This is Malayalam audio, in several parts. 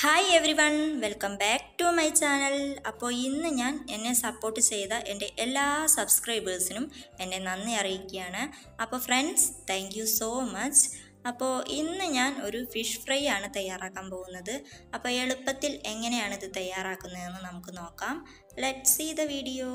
hi everyone welcome back to my channel അപ്പോൾ ഇന്ന് ഞാൻ എന്നെ സപ്പോർട്ട് ചെയ്ത എൻ്റെ എല്ലാ സബ്സ്ക്രൈബേഴ്സിനും എന്നെ നന്ദി അറിയിക്കുകയാണ് അപ്പോൾ friends thank you so much അപ്പോൾ ഇന്ന് ഞാൻ ഒരു ഫിഷ് ഫ്രൈ ആണ് തയ്യാറാക്കാൻ പോകുന്നത് അപ്പോൾ എളുപ്പത്തിൽ എങ്ങനെയാണ് ഇത് തയ്യാറാക്കുന്നതെന്ന് നമുക്ക് നോക്കാം ലെറ്റ് സീ ദ വീഡിയോ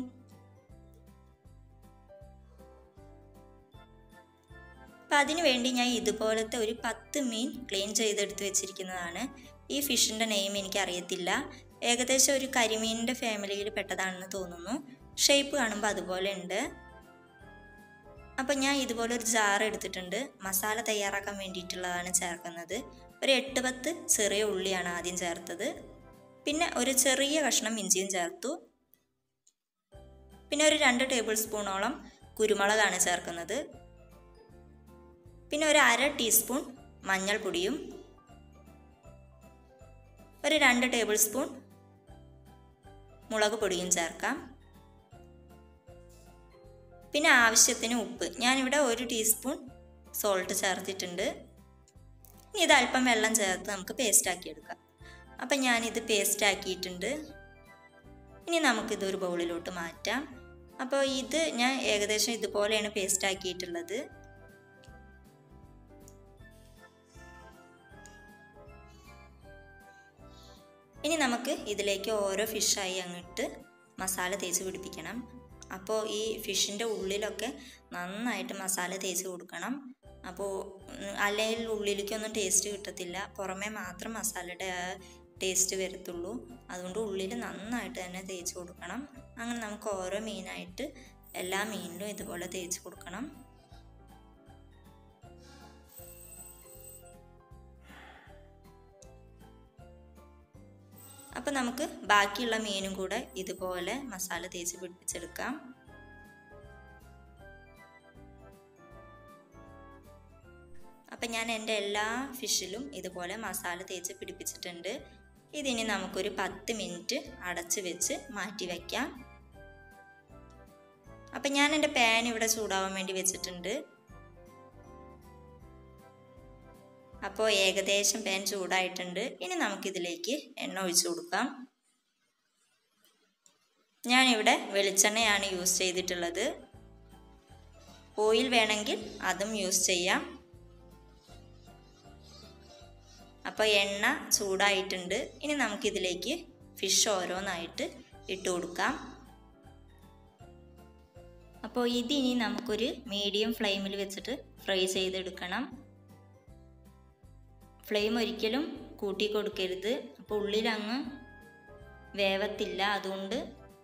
അപ്പം അതിനു വേണ്ടി ഞാൻ ഇതുപോലത്തെ ഒരു പത്ത് മീൻ ക്ലീൻ ചെയ്തെടുത്ത് വെച്ചിരിക്കുന്നതാണ് ഈ ഫിഷിൻ്റെ നെയിം എനിക്ക് അറിയത്തില്ല ഏകദേശം ഒരു കരിമീനിൻ്റെ ഫാമിലിയിൽ പെട്ടതാണെന്ന് തോന്നുന്നു ഷേപ്പ് കാണുമ്പോൾ അതുപോലെ ഉണ്ട് അപ്പം ഞാൻ ഇതുപോലെ ഒരു ജാർ എടുത്തിട്ടുണ്ട് മസാല തയ്യാറാക്കാൻ വേണ്ടിയിട്ടുള്ളതാണ് ചേർക്കുന്നത് ഒരു എട്ട് പത്ത് ചെറിയ ഉള്ളിയാണ് ആദ്യം ചേർത്തത് പിന്നെ ഒരു ചെറിയ കഷ്ണം ഇഞ്ചിയും ചേർത്തു പിന്നെ ഒരു രണ്ട് ടേബിൾ സ്പൂണോളം കുരുമുളകാണ് ചേർക്കുന്നത് പിന്നെ ഒരു അര ടീസ്പൂൺ മഞ്ഞൾപ്പൊടിയും ഒരു രണ്ട് ടേബിൾ സ്പൂൺ മുളക് പൊടിയും ചേർക്കാം പിന്നെ ആവശ്യത്തിന് ഉപ്പ് ഞാനിവിടെ ഒരു ടീസ്പൂൺ സോൾട്ട് ചേർത്തിട്ടുണ്ട് ഇനി ഇത് അല്പം വെള്ളം ചേർത്ത് നമുക്ക് പേസ്റ്റ് ആക്കിയെടുക്കാം അപ്പം ഞാനിത് പേസ്റ്റ് ആക്കിയിട്ടുണ്ട് ഇനി നമുക്കിത് ഒരു ബൗളിലോട്ട് മാറ്റാം അപ്പോൾ ഇത് ഞാൻ ഏകദേശം ഇതുപോലെയാണ് പേസ്റ്റ് ആക്കിയിട്ടുള്ളത് ഇനി നമുക്ക് ഇതിലേക്ക് ഓരോ ഫിഷായി അങ്ങിട്ട് മസാല തേച്ച് പിടിപ്പിക്കണം അപ്പോൾ ഈ ഫിഷിൻ്റെ ഉള്ളിലൊക്കെ നന്നായിട്ട് മസാല തേച്ച് കൊടുക്കണം അപ്പോൾ അല്ലെങ്കിൽ ഉള്ളിലേക്കൊന്നും ടേസ്റ്റ് കിട്ടത്തില്ല പുറമേ മാത്രം മസാലയുടെ ടേസ്റ്റ് വരത്തുള്ളൂ അതുകൊണ്ട് ഉള്ളിൽ നന്നായിട്ട് തന്നെ തേച്ച് കൊടുക്കണം അങ്ങനെ നമുക്ക് ഓരോ മീനായിട്ട് എല്ലാ മീനിലും ഇതുപോലെ തേച്ച് കൊടുക്കണം അപ്പോൾ നമുക്ക് ബാക്കിയുള്ള മീനും കൂടെ ഇതുപോലെ മസാല തേച്ച് പിടിപ്പിച്ചെടുക്കാം അപ്പം ഞാൻ എൻ്റെ എല്ലാ ഫിഷിലും ഇതുപോലെ മസാല തേച്ച് പിടിപ്പിച്ചിട്ടുണ്ട് ഇതിനി നമുക്കൊരു പത്ത് മിനിറ്റ് അടച്ച് വെച്ച് മാറ്റി വയ്ക്കാം അപ്പം ഞാൻ എൻ്റെ പാൻ ഇവിടെ ചൂടാവാൻ വേണ്ടി വെച്ചിട്ടുണ്ട് അപ്പോൾ ഏകദേശം പാൻ ചൂടായിട്ടുണ്ട് ഇനി നമുക്കിതിലേക്ക് എണ്ണ ഒഴിച്ചു കൊടുക്കാം ഞാനിവിടെ വെളിച്ചെണ്ണയാണ് യൂസ് ചെയ്തിട്ടുള്ളത് ഓയിൽ വേണമെങ്കിൽ അതും യൂസ് ചെയ്യാം അപ്പോൾ എണ്ണ ചൂടായിട്ടുണ്ട് ഇനി നമുക്കിതിലേക്ക് ഫിഷ് ഓരോന്നായിട്ട് ഇട്ട് കൊടുക്കാം അപ്പോൾ ഇതിനി നമുക്കൊരു മീഡിയം ഫ്ലെയിമിൽ വെച്ചിട്ട് ഫ്രൈ ചെയ്തെടുക്കണം ഫ്ലെയിം ഒരിക്കലും കൂട്ടി കൊടുക്കരുത് അപ്പോൾ ഉള്ളിലങ്ങ് വേവത്തില്ല അതുകൊണ്ട്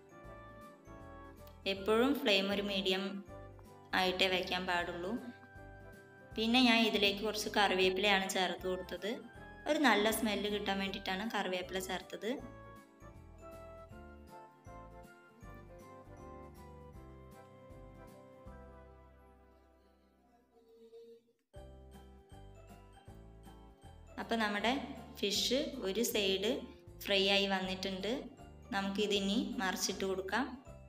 എപ്പോഴും ഫ്ലെയിം ഒരു മീഡിയം ആയിട്ടേ വയ്ക്കാൻ പാടുള്ളൂ പിന്നെ ഞാൻ ഇതിലേക്ക് കുറച്ച് കറിവേപ്പിലയാണ് ചേർത്ത് കൊടുത്തത് ഒരു നല്ല സ്മെല്ല് കിട്ടാൻ വേണ്ടിയിട്ടാണ് കറിവേപ്പില ചേർത്തത് അപ്പോൾ നമ്മുടെ ഫിഷ് ഒരു സൈഡ് ഫ്രൈ ആയി വന്നിട്ടുണ്ട് നമുക്കിതിനി മറിച്ചിട്ട് കൊടുക്കാം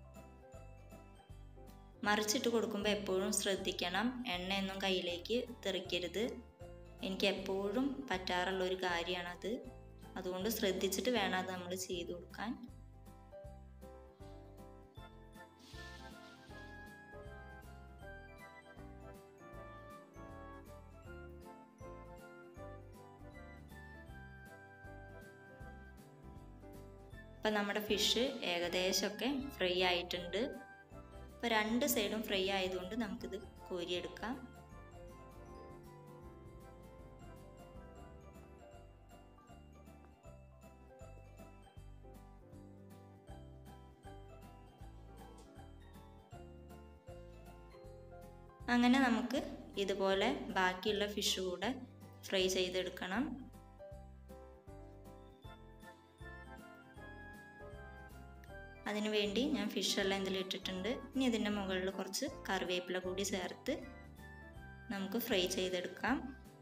മറിച്ചിട്ട് കൊടുക്കുമ്പോൾ എപ്പോഴും ശ്രദ്ധിക്കണം എണ്ണയൊന്നും കയ്യിലേക്ക് തെറിക്കരുത് എനിക്ക് എപ്പോഴും പറ്റാറുള്ള ഒരു കാര്യമാണത് അതുകൊണ്ട് ശ്രദ്ധിച്ചിട്ട് വേണം അത് നമ്മൾ ചെയ്തു കൊടുക്കാൻ അപ്പം നമ്മുടെ ഫിഷ് ഏകദേശമൊക്കെ ഫ്രൈ ആയിട്ടുണ്ട് അപ്പോൾ രണ്ട് സൈഡും ഫ്രൈ ആയതുകൊണ്ട് നമുക്കിത് കോരിയെടുക്കാം അങ്ങനെ നമുക്ക് ഇതുപോലെ ബാക്കിയുള്ള ഫിഷ് കൂടെ ഫ്രൈ ചെയ്തെടുക്കണം അതിനു വേണ്ടി ഞാൻ ഫിഷെല്ലാം ഇതിൽ ഇട്ടിട്ടുണ്ട് ഇനി ഇതിൻ്റെ മുകളിൽ കുറച്ച് കറിവേപ്പില കൂടി ചേർത്ത് നമുക്ക് ഫ്രൈ ചെയ്തെടുക്കാം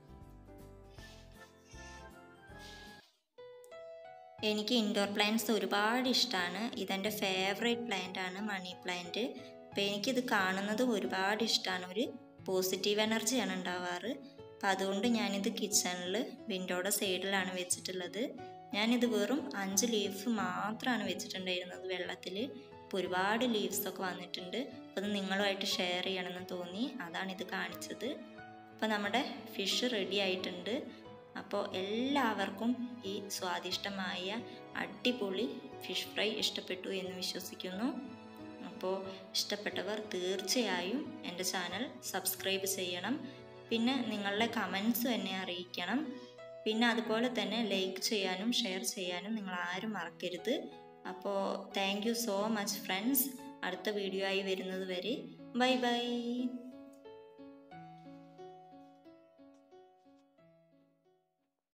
എനിക്ക് ഇൻഡോർ പ്ലാന്റ്സ് ഒരുപാട് ഇഷ്ടമാണ് ഇതെൻ്റെ ഫേവറേറ്റ് പ്ലാന്റ് ആണ് മണി പ്ലാന്റ് അപ്പോൾ എനിക്കിത് കാണുന്നത് ഒരുപാട് ഇഷ്ടമാണ് ഒരു പോസിറ്റീവ് എനർജിയാണ് ഉണ്ടാവാറ് അപ്പം അതുകൊണ്ട് ഞാനിത് കിച്ചണിൽ വിൻഡോയുടെ സൈഡിലാണ് വെച്ചിട്ടുള്ളത് ഞാനിത് വെറും അഞ്ച് ലീഫ് മാത്രമാണ് വെച്ചിട്ടുണ്ടായിരുന്നത് വെള്ളത്തിൽ ഇപ്പോൾ ഒരുപാട് ലീവ്സൊക്കെ വന്നിട്ടുണ്ട് അപ്പോൾ അത് നിങ്ങളുമായിട്ട് ഷെയർ ചെയ്യണമെന്ന് തോന്നി അതാണ് ഇത് കാണിച്ചത് അപ്പോൾ നമ്മുടെ ഫിഷ് റെഡി ആയിട്ടുണ്ട് അപ്പോൾ എല്ലാവർക്കും ഈ സ്വാദിഷ്ടമായ അടിപൊളി ഫിഷ് ഫ്രൈ ഇഷ്ടപ്പെട്ടു എന്ന് വിശ്വസിക്കുന്നു അപ്പോൾ ഇഷ്ടപ്പെട്ടവർ തീർച്ചയായും എൻ്റെ ചാനൽ സബ്സ്ക്രൈബ് ചെയ്യണം പിന്നെ നിങ്ങളുടെ കമൻസ് എന്നെ അറിയിക്കണം പിന്നെ അതുപോലെ തന്നെ ലൈക്ക് ചെയ്യാനും ഷെയർ ചെയ്യാനും നിങ്ങൾ ആരും മറക്കരുത് അപ്പോൾ thank you so much friends അടുത്ത വീഡിയോ ആയി വരുന്നത് വരെ ബൈ ബൈ